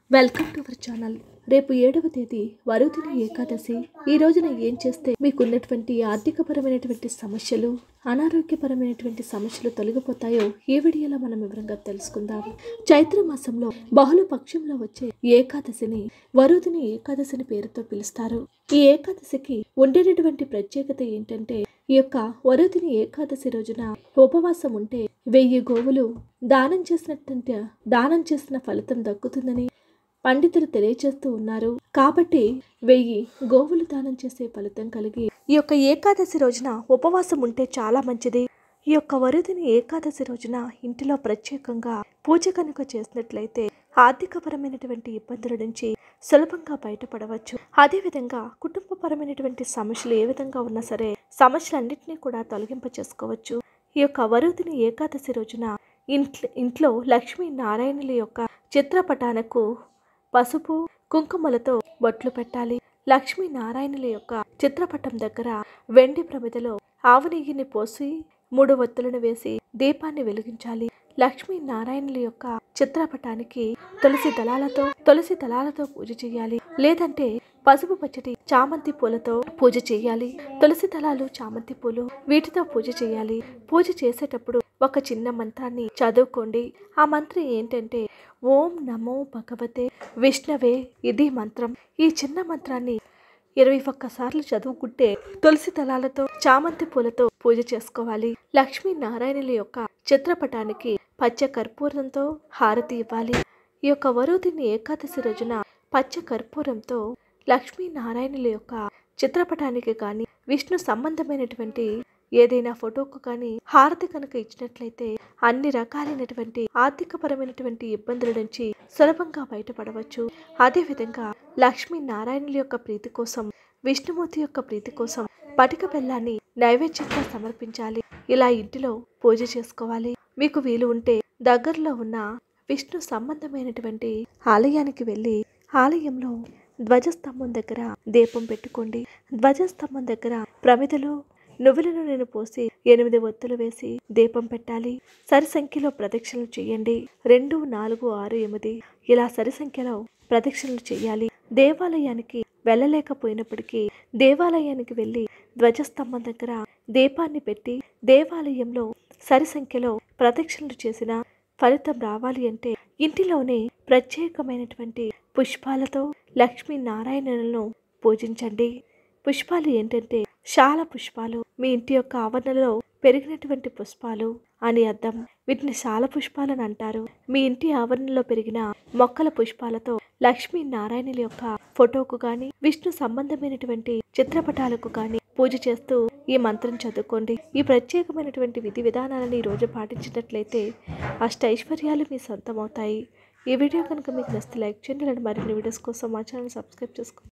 welcome to our channel రేపు ఏడవ తేదీ వరుదిన ఏకాదశి ఈ రోజున ఏం చేస్తే మీకున్నటువంటి ఆర్థికపరమైనటువంటి సమస్యలు అనారోగ్యపరమైనటువంటి సమస్యలు తొలగిపోతాయో ఈ వీడియోలో మనం వివరంగా తెలుసుకుందాం చైత్ర మాసంలో బహుళ పక్షంలో వచ్చే ఏకాదశిని వరుదిని ఏకాదశిని పేరుతో పిలుస్తారు ఈ ఏకాదశికి ఉండేటటువంటి ప్రత్యేకత ఏంటంటే ఈ యొక్క వరుదిని ఏకాదశి రోజున ఉపవాసం ఉంటే వెయ్యి గోవులు దానం చేసినట్టు దానం చేసిన ఫలితం దక్కుతుందని పండితులు తెలియజేస్తూ ఉన్నారు కాబట్టి వెయ్యి గోవులు దానం చేసే ఫలితం కలిగి ఈ యొక్క ఏకాదశి రోజున ఉపవాసం ఉంటే చాలా మంచిది ఈ యొక్క వరుదిని ఏకాదశి రోజున ఇంటిలో ప్రత్యేకంగా పూజ కనుక చేసినట్లయితే ఆర్థికపరమైనటువంటి ఇబ్బందుల నుంచి సులభంగా బయటపడవచ్చు అదేవిధంగా కుటుంబపరమైనటువంటి సమస్యలు ఏ విధంగా ఉన్నా సరే సమస్యలన్నింటినీ కూడా తొలగింప చేసుకోవచ్చు ఈ యొక్క వరుదిని ఏకాదశి రోజున ఇంట్లో ఇంట్లో లక్ష్మీ నారాయణుల యొక్క చిత్రపటాలకు పసుపు కుంకుమలతో బొట్లు పెట్టాలి లక్ష్మీ నారాయణుల యొక్క చిత్రపటం దగ్గర వెండి ప్రమిదలో ఆవు నెయ్యిని పోసి మూడు ఒత్తులను వేసి దీపాన్ని వెలిగించాలి లక్ష్మీ నారాయణుల యొక్క చిత్రపటానికి తులసి దళాలతో తులసి దళాలతో పూజ చేయాలి లేదంటే పసుపు పచ్చడి చామంతి పూలతో పూజ చేయాలి తులసి దళాలు చామంతి పూలు వీటితో పూజ చేయాలి పూజ చేసేటప్పుడు ఒక చిన్న మంత్రాన్ని చదువుకోండి ఆ మంత్రం ఏంటంటే ఓం నమో భగవతే విష్ణవే ఇది మంత్రం ఈ చిన్న మంత్రాన్ని ఇరవై ఒక్కసార్లు చదువుకుంటే తులసి దళాలతో చామంతి పూలతో పూజ చేసుకోవాలి లక్ష్మీ నారాయణుల యొక్క చిత్రపటానికి పచ్చ కర్పూరంతో హారతి ఇవ్వాలి ఈ యొక్క వరుదిని ఏకాదశి రోజున పచ్చ కర్పూరంతో లక్ష్మీ నారాయణుల యొక్క చిత్రపటానికి కానీ విష్ణు సంబంధమైనటువంటి ఏదైనా ఫోటోకు కానీ హారతి కనుక ఇచ్చినట్లయితే అన్ని రకాలైనటువంటి ఆర్థికపరమైనటువంటి ఇబ్బందుల నుంచి సులభంగా బయటపడవచ్చు అదేవిధంగా లక్ష్మీ నారాయణుల యొక్క ప్రీతి కోసం విష్ణుమూర్తి యొక్క ప్రీతి కోసం పటిక బెల్లాన్ని నైవేద్యంగా సమర్పించాలి ఇలా ఇంటిలో పూజ చేసుకోవాలి మీకు వీలు ఉంటే దగ్గరలో ఉన్న విష్ణు సంబంధమైనటువంటి ఆలయానికి వెళ్ళి ఆలయంలో ధ్వజస్తంభం దగ్గర దీపం పెట్టుకోండి ధ్వజస్తంభం దగ్గర ప్రమిదలో నువ్వులను నేను పోసి ఎనిమిది ఒత్తులు వేసి దీపం పెట్టాలి సరి సంఖ్యలో ప్రదక్షిణలు చేయండి రెండు నాలుగు ఆరు ఎనిమిది ఇలా సరి సంఖ్యలో ప్రదక్షిణలు చేయాలి దేవాలయానికి వెళ్ళలేకపోయినప్పటికీ దేవాలయానికి వెళ్ళి ధ్వజస్తంభం దగ్గర దీపాన్ని పెట్టి దేవాలయంలో సరి సంఖ్యలో ప్రదక్షిణలు చేసిన ఫలితం రావాలి అంటే ఇంటిలోనే ప్రత్యేకమైనటువంటి పుష్పాలతో లక్ష్మీ నారాయణులను పూజించండి పుష్పాలు ఏంటంటే శాల పుష్పాలు మీ ఇంటి యొక్క ఆవరణలో పెరిగినటువంటి పుష్పాలు అని అర్థం వీటిని శాల పుష్పాలని అంటారు మీ ఇంటి ఆవరణలో పెరిగిన మొక్కల పుష్పాలతో లక్ష్మీ నారాయణుల యొక్క ఫోటోకు గాని విష్ణు సంబంధమైనటువంటి చిత్రపటాలకు గాని పూజ చేస్తూ ఈ మంత్రం చదువుకోండి ఈ ప్రత్యేకమైనటువంటి విధి విధానాలను ఈ రోజు పాటించినట్లయితే అష్టైశ్వర్యాలు మీ సొంతమవుతాయి ఈ వీడియో కనుక మీకు నచ్చితే లైక్ చేయండి ఇలాంటి మరిన్ని వీడియోస్ కోసం మా ఛానల్ సబ్స్క్రైబ్ చేసుకోండి